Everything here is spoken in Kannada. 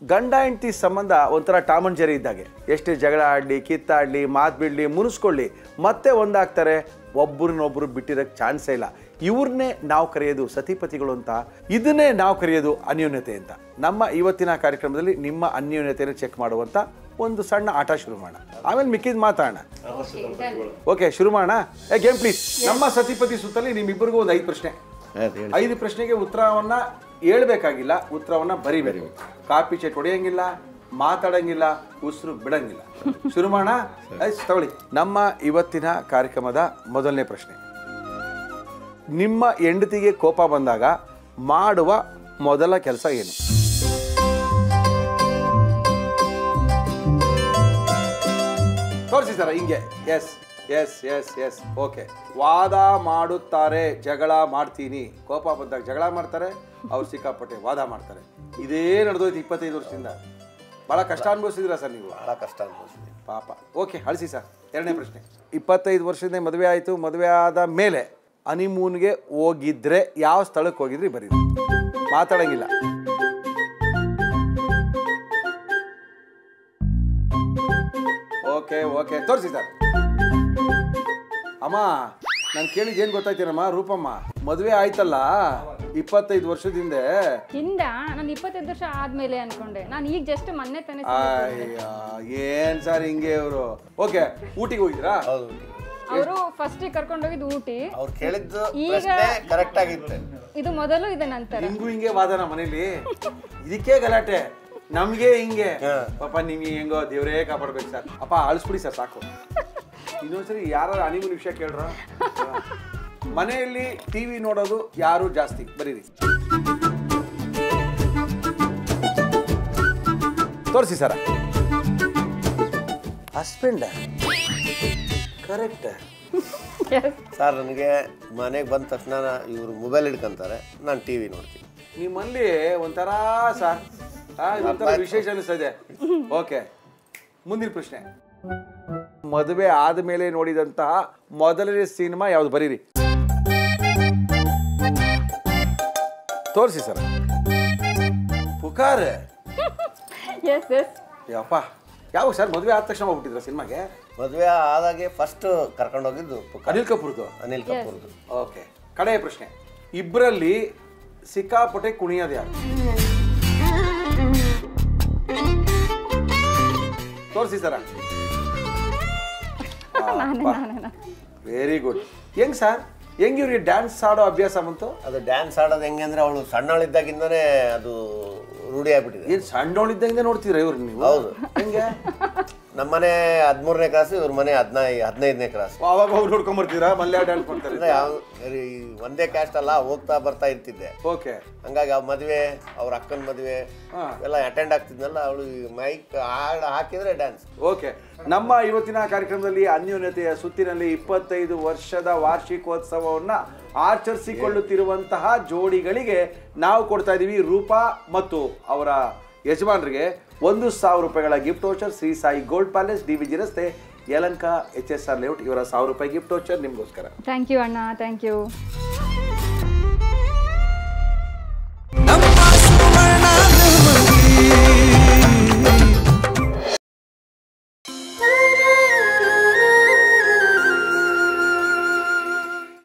ಗಂಡ ಹೆಂಡತಿ ಸಂಬಂಧ ಒಂಥರ ಟಾಮ್ ಅಂಡ್ ಜೆರಿ ಇದ್ದಾಗೆ ಎಷ್ಟೇ ಜಗಳ ಆಡಲಿ ಕಿತ್ತಾಡಲಿ ಮಾತು ಬಿಡಲಿ ಮುನಿಸ್ಕೊಳ್ಳಿ ಮತ್ತೆ ಒಂದಾಗ್ತಾರೆ ಒಬ್ಬರನ್ನೊಬ್ಬರು ಬಿಟ್ಟಿರೋಕ್ಕೆ ಚಾನ್ಸೇ ಇಲ್ಲ ಇವ್ರನ್ನೇ ನಾವು ಕರೆಯೋದು ಸತಿಪತಿಗಳು ಅಂತ ಇದನ್ನೇ ನಾವು ಕರೆಯೋದು ಅನ್ಯೋನ್ಯತೆ ಅಂತ ನಮ್ಮ ಇವತ್ತಿನ ಕಾರ್ಯಕ್ರಮದಲ್ಲಿ ನಿಮ್ಮ ಅನ್ಯೋನ್ಯತೆಯನ್ನು ಚೆಕ್ ಮಾಡುವಂಥ ಒಂದು ಸಣ್ಣ ಆಟ ಶುರು ಮಾಡೋಣ ಆಮೇಲೆ ಮಿಕ್ಕಿದ ಮಾತಾಡೋಣ ಓಕೆ ಶುರು ಮಾಡೋಣ ಏ ಗೇಮ್ ಪ್ಲೀಸ್ ನಮ್ಮ ಸತಿಪತಿ ಸುತ್ತಲಿ ನಿಮ್ಮಿಬ್ಬರಿಗೂ ಒಂದು ಐದು ಪ್ರಶ್ನೆ ಐದು ಪ್ರಶ್ನೆಗೆ ಉತ್ತರವನ್ನ ಹೇಳ್ಬೇಕಾಗಿಲ್ಲ ಉತ್ತರವನ್ನ ಬರಿಬೇಕು ಕಾಪಿ ಚೇಟ್ ಹೊಡೆಯಂಗಿಲ್ಲ ಮಾತಾಡಂಗಿಲ್ಲ ಉಸಿರು ಬಿಡಂಗಿಲ್ಲ ಶುರು ಮಾಡೋಣ ಆಯ್ತು, ತಗೊಳ್ಳಿ ನಮ್ಮ ಇವತ್ತಿನ ಕಾರ್ಯಕ್ರಮದ ಮೊದಲನೇ ಪ್ರಶ್ನೆ ನಿಮ್ಮ ಹೆಂಡತಿಗೆ ಕೋಪ ಬಂದಾಗ ಮಾಡುವ ಮೊದಲ ಕೆಲಸ ಏನು ತೋರಿಸಿ ಸರ್ ಹಿಂಗೆ yes yes yes yes okay ವಾದ ಮಾಡುತ್ತಾರೆ ಜಗಳ ಮಾಡ್ತೀನಿ ಕೋಪ ಬಂದಾಗ ಜಗಳ ಮಾಡ್ತಾರೆ ಅವ್ರು ಸಿಕ್ಕಾಪಟ್ಟೆ ವಾದ ಮಾಡ್ತಾರೆ ಇದೇ ನಡೆದೋಯ್ತು ಇಪ್ಪತ್ತೈದು ವರ್ಷದಿಂದ ಭಾಳ ಕಷ್ಟ ಅನುಭವಿಸಿದಿರಾ ಸರ್ ನೀವು ಭಾಳ ಕಷ್ಟ ಅನ್ಭವಿಸಿದೆ ಪಾಪ ಓಕೆ ಅಳಿಸಿ ಸರ್ ಎರಡನೇ ಪ್ರಶ್ನೆ ಇಪ್ಪತ್ತೈದು ವರ್ಷದಿಂದ ಮದುವೆ ಆಯಿತು ಮದುವೆ ಆದ ಮೇಲೆ ಹನಿಮೂನ್ಗೆ ಹೋಗಿದ್ರೆ ಯಾವ ಸ್ಥಳಕ್ಕೆ ಹೋಗಿದ್ರಿ ಬರೀ ಮಾತಾಡಂಗಿಲ್ಲ ಓಕೆ ಓಕೆ ತೋರಿಸಿ ಸರ್ ಅಮ್ಮ ನಾನು ಕೇಳಿದ್ದು ಏನು ಗೊತ್ತಾಯ್ತೇನಮ್ಮ ರೂಪಮ್ಮ ಮದುವೆ ಆಯ್ತಲ್ಲ ಇಪ್ಪತ್ತೈದು ವರ್ಷದಿಂದ ಹಿಂದ ನಾನು ಇಪ್ಪತ್ತೈದು ವರ್ಷ ಆದ್ಮೇಲೆ ಅನ್ಕೊಂಡೆ ನಾನು ಈಗ ಜಸ್ಟ್ ಮೊನ್ನೆ ತಾನೇ ಅಯ್ಯ ಏನ್ ಸರ್ ಹಿಂಗೆ ಇವರು ಓಕೆ ಊಟಿಗೆ ಹೋಗಿದ್ರಾ ಹೌದು ಅವರು ಫಸ್ಟ್ ಕರ್ಕೊಂಡೋಗಿದ್ದು ಊಟಿ ಅವ್ರು ಕೇಳಿದ್ದು ಈಗ- ಪ್ರಶ್ನೆ ಕರೆಕ್ಟ್ ಆಗಿತ್ತು ಇದು ಮೊದಲು ಇದೆ ನಂತರ ನಿಮ್ಗೂ ಹಿಂಗೆ ವಾದನ ಮನೇಲಿ ಇದಕ್ಕೆ ಗಲಾಟೆ ನಮ್ಗೆ ಹಿಂಗೆ ಪಾಪ ನಿಮ್ಗೆ ಹೆಂಗೋ ದೇವರೇ ಕಾಪಾಡ್ಬೇಕು ಸರ್ ಅಪ್ಪ ಅಳಿಸ್ಬಿಡಿ ಸರ್ ಸಾಕು ಇನ್ನೊಂದ್ಸರಿ ಯಾರು ಅನಿಮಲ್ ವಿಷಯ ಕೇಳ್ರ ಮನೆಯಲ್ಲಿ ಟಿವಿ ನೋಡೋದು ಯಾರು ಜಾಸ್ತಿ ಬರೀರಿ ತೋರಿಸಿ ಸರ ಹಸ್ಬೆಂಡ್ ಕರೆಕ್ಟ್ ಸರ್ ನನಗೆ ಮನೆಗೆ ಬಂದ ತಕ್ಷಣ ಇವರು ಮೊಬೈಲ್ ಹಿಡ್ಕೊಂತಾರೆ ನಾನು ಟಿ ವಿ ನೋಡ್ತೀನಿ ನಿಮ್ಮಲ್ಲಿ ಒಂಥರ ಸರ್ ಆ, ಇದೊಂಥರ ವಿಶೇಷ ಅನಿಸ್ತದೆ ಓಕೆ ಮುಂದಿನ ಪ್ರಶ್ನೆ ಮದುವೆ ಆದಮೇಲೆ ನೋಡಿದಂತಹ ಮೊದಲನೇ ಸಿನಿಮಾ ಯಾವ್ದು ಬರೀರಿ ತೋರಿಸಿ ಸರ್ ಪುಕಾರ್ ಎಸ್ ಎಸ್ ಯಪ್ಪ ಯಾವ ಸರ್ ಮದುವೆ ಆದ ತಕ್ಷಣ ಹೋಗ್ಬಿಟ್ಟಿದ್ರ ಸಿನಿಮಾಗೆ ಮದುವೆ ಆದಾಗೆ ಫಸ್ಟ್ ಕರ್ಕೊಂಡೋಗಿದ್ದು ಪುಕ್ಕ ಅನಿಲ್ ಕಪೂರ್ದು ಅನಿಲ್ ಕಪೂರ್ದು ಓಕೆ ಕಡೆಯ ಪ್ರಶ್ನೆ ಇಬ್ಬರಲ್ಲಿ ಸಿಕ್ಕಾಪಟ್ಟೆ ಕುಣಿಯೋದು ಯಾರು ತೋರಿಸಿ ಸರ ನಾನೇ ನಾನೇ ವೆರಿ ಗುಡ್ ಹೆಂಗ್ ಸರ್ ಹೆಂಗ್ ಇವ್ರಿಗೆ ಡ್ಯಾನ್ಸ್ ಆಡೋ ಅಭ್ಯಾಸ ಬಂತು ಅದು ಡ್ಯಾನ್ಸ್ ಆಡೋದು ಹೆಂಗೆ ಅಂದ್ರೆ ಅವಳು ಸಣ್ಣವಳಿದ್ದಾಗಿಂದನೇ ಅದು ರೂಢಿ ಆಗ್ಬಿಟ್ಟಿದೆ ಏನ್ ಸಣ್ಣವಳಿದ್ದಂಗೆ ನೋಡ್ತೀರಾ ಇವ್ರು ನೀವು ಹೌದು. ಹೆಂಗೆ ನಮ್ಮನೆ ಹದಿಮೂರನೇ ಕ್ಲಾಸ್ ಇವ್ರ ಮನೆ ಹದಿನೈ ಹದಿನೈದನೇ ಕ್ಲಾಸ್ ಅವಾಗ ಹೋಗಿ ನೋಡ್ಕೊಂಡ್ ಬರ್ತೀರಾ ಮಲ್ಯ ಡ್ಯಾನ್ಸ್ ಮಾಡ್ತಾರೆ ಅಂದ್ರೆ ಯಾವ ಈ ಒಂದೇ ಕ್ಯಾಸ್ಟ್ ಅಲ್ಲ ಹೋಗ್ತಾ ಬರ್ತಾ ಇರ್ತಿದ್ದೆ ಓಕೆ ಹಂಗಾಗಿ ಆ ಮದುವೆ ಅವ್ರ ಅಕ್ಕನ ಮದುವೆ ಹಾ. ಎಲ್ಲ ಅಟೆಂಡ್ ಆಗ್ತಿದ್ನಲ್ಲ ಅವಳು ಮೈಕ್ ಹಾಡು ಹಾಕಿದ್ರೆ ಡ್ಯಾನ್ಸ್ ಓಕೆ ನಮ್ಮ ಇವತ್ತಿನ ಕಾರ್ಯಕ್ರಮದಲ್ಲಿ ಅನ್ಯೋನ್ಯತೆಯ ಸುತ್ತಿನಲ್ಲಿ ಇಪ್ಪತ್ತೈದು ವರ್ಷದ ವಾರ್ಷಿಕೋತ್ಸವವನ್ನ ಆಚರಿಸಿಕೊಳ್ಳುತ್ತಿರುವಂತಹ ಜೋಡಿಗಳಿಗೆ ನಾವು ಕೊಡ್ತಾ ಇದೀವಿ ರೂಪಾ ಮತ್ತು ಅವರ ಯಜಮಾನರಿಗೆ ಒಂದು ಸಾವಿರ ರೂಪಾಯಿಗಳ gift voucher Shri Sai gold palace D V G ರಸ್ತೆ ಯಲಂಕ ಎಚ್ ಎಸ್ ಆರ್ ಲೇಔಟ್ ಇವರ ಸಾವಿರ ರೂಪಾಯಿ ಗಿಫ್ಟ್ ವೋಚರ್ ನಿಮಗೋಸ್ಕರ ಥ್ಯಾಂಕ್ ಯು ಅಣ್ಣ ಥ್ಯಾಂಕ್ ಯು